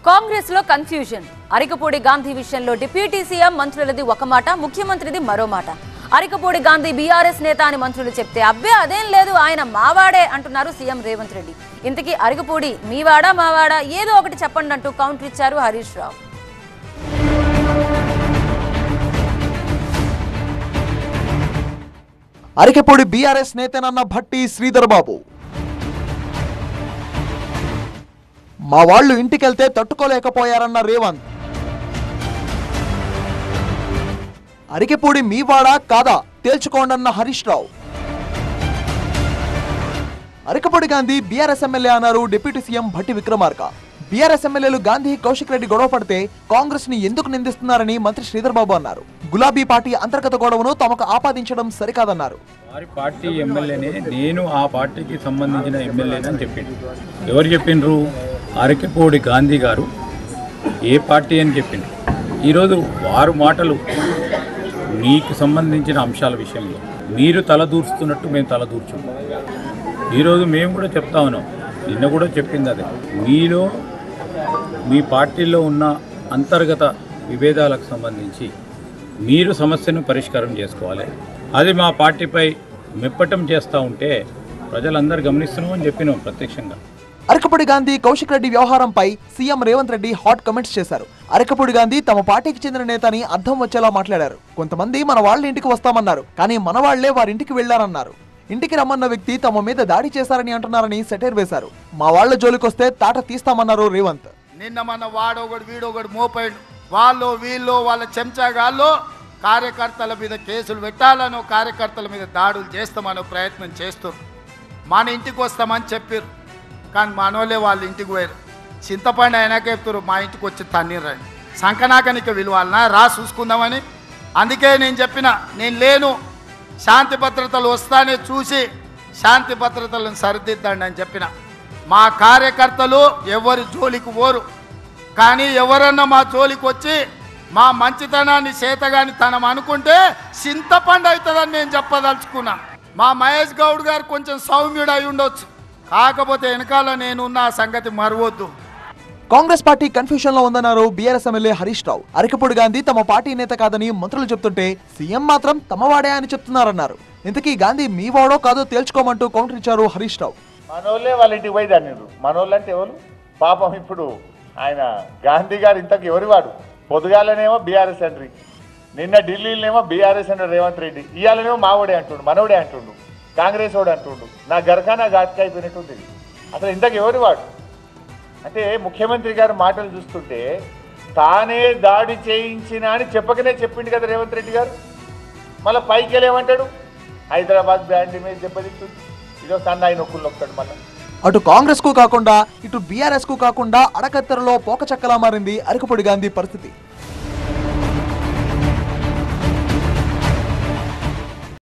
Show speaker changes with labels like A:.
A: కాంగ్రెస్ లో కన్ఫ్యూజన్ అరికపూడి గాంధీ విషయంలో deputy CM మంత్రులది ఒక మాట ముఖ్యమంత్రిది మరో మాట అరికపూడి గాంధీ బీఆర్ఎస్ నేత అని మంత్రులు చెప్తే అబ్బే అదేం లేదు ఆయన మావాడే అంటున్నారు సీఎం రేవంత్ రెడ్డి ఇంతకీ అరికపూడి మీవాడా మావాడా ఏదో ఒకటి చెప్పండి అంటూ కౌంటర్ ఇచ్చారు హరీష్ రావు
B: అరికెపూడి బీఆర్ఎస్ నేతనన్న భట్టి శ్రీధర్ బాబు మా వాళ్ళు ఇంటికెళ్తే తట్టుకోలేకపోయారన్న రేవంత్ అరికెపూడి మీవాడా కాదా తేల్చుకోండన్న హరీష్ రావు అరికపూడి గాంధీ బీఆర్ఎస్ ఎమ్మెల్యే అన్నారు డిప్యూటీ సీఎం భట్టి విక్రమార్క బీఆర్ఎస్ ఎమ్మెల్యేలు గాంధీ కౌశిక్ రెడ్డి గొడవ పడితే కాంగ్రెస్ ని ఎందుకు నిందిస్తున్నారని మంత్రి శ్రీధర్ బాబు అన్నారు గులాబీ పార్టీ అంతర్గత గొడవను తమకు ఆపాదించడం సరికాదన్నారు
C: వారి పార్టీ ఎమ్మెల్యేనే నేను ఆ పార్టీకి సంబంధించిన ఎమ్మెల్యేని అని చెప్పిండు ఎవరు చెప్పిండ్రు అరకెపూడి గాంధీ గారు ఏ పార్టీ అని చెప్పిండ్రు ఈరోజు వారు మాటలు మీకు సంబంధించిన అంశాల విషయంలో మీరు తలదూర్చుతున్నట్టు మేము తలదూర్చున్నాం ఈరోజు మేము కూడా చెప్తా ఉన్నాం నిన్న కూడా చెప్పింది అదే మీలో మీ పార్టీలో ఉన్న అంతర్గత విభేదాలకు సంబంధించి మీరు సమస్యను పరిష్కారం చేసుకోవాలి అది మా పార్టీపై మెప్పటం చేస్తూ ఉంటే ప్రజలందరూ గమనిస్తున్నామని చెప్పినాం ప్రత్యక్షంగా
B: అరకపూడి గాంధీ కౌశిక్ రెడ్డి వ్యవహారంపై CM Revanth Reddy hot comments చేశారు అరకపూడి గాంధీ తమ పార్టీకి చెందిన నేత అని అర్థం వచ్చేలా మాట్లాడారు కొంతమంది మన వాళ్ళ ఇంటికి వస్తామన్నారు కానీ మన వాళ్లే వారి ఇంటికి వెళ్లారన్నారు ఇంటికి రమ్మన్న వ్యక్తి తమ మీద దాడి చేశారని అంటున్నారని సెటైర్ వేశారు మా వాళ్ళ జోలికొస్తే తాట తీస్తామన్నారు రేవంత్
D: నిన్న మన వాడొకడు వీడొకడు మోపాడు వాళ్ళు వీళ్ళు వాళ్ళ చెంచాగాళ్ళు కార్యకర్తల మీద కేసులు పెట్టాలనో కార్యకర్తల మీద దాడులు చేస్తామనో ప్రయత్నం చేస్తారు మన ఇంటికి వస్తామని చెప్పారు కానీ మనోళ్ళే వాళ్ళ ఇంటికి పోయారు చింతపండు అయినాక చెప్తారు మా ఇంటికి వచ్చి తన్నీరండి సంకనాకనిక విలువాలనా రా చూసుకుందామని అందుకే నేను చెప్పిన నేను లేను శాంతి భద్రతలు వస్తానే చూసి శాంతి భద్రతలను సరిదిద్దండి అని చెప్పిన మా కార్యకర్తలు ఎవరి జోలికి పోరు కానీ ఎవరన్నా మా జోలికి వచ్చి మా మంచితనాన్ని చేతగాని తనం అనుకుంటే చింతపండు అవుతుందని నేను చెప్పదలుచుకున్నా మా మహేష్ గౌడ్ గారు కొంచెం సౌమ్యుడు అయి ఉండొచ్చు కాకపోతే వెనకాల నేనున్న ఆ సంగతి మరవద్దు
B: కాంగ్రెస్ పార్టీ కన్ఫ్యూజన్ లో ఉందన్నారు బీఆర్ఎస్ ఎమ్మెల్యే హరీష్ రావు అరకపూడి గాంధీ తమ పార్టీ నేత కాదని మంత్రులు చెప్తుంటే సీఎం మాత్రం తమవాడే అని చెప్తున్నారన్నారు ఇంతకీ గాంధీ మీ వాడో కాదో తేల్చుకోమంటూ కౌంటర్ ఇచ్చారు హరీష్ రావు
E: మనోళ్ళే వాళ్ళ ఇంటికి పోయి దాన్నిరు మనోళ్ళు అంటే ఎవరు పాపం ఇప్పుడు ఆయన గాంధీ గారు ఇంతకు ఎవరి వాడు పొద్దుగాలనేమో బీఆర్ఎస్ అండ్రి నిన్న ఢిల్లీలోనేమో బీఆర్ఎస్ అండ్ రేవంత్ రెడ్డి ఇవాళనేమో మావోడే అంటుండు మనోడే అంటుండు కాంగ్రెస్ వాడు అంటుండు నా గరకానా ఘాట్కి అయిపోయినట్టుంది ఇది. అసలు ఇంతకు ఎవరి వాడు అంటే ముఖ్యమంత్రి గారి మాటలు చూస్తుంటే తానే దాడి చేయించిన అని చెప్పకనే చెప్పిండు కదా రేవంత్ రెడ్డి గారు మళ్ళీ పైకి వెళ్ళేమంటాడు హైదరాబాద్ బ్రాండ్ ఇమేజ్ దెబ్బతింటుంది ఇదో సన్నాయి నొక్కులు నొక్కుతాడు మళ్ళీ
B: అటు కాంగ్రెస్ కు కాకుండా ఇటు బీఆర్ఎస్ కు కాకుండా అడకత్తెరలో పోకచక్కలా మారింది అరకపొడి గాంధీ పరిస్థితి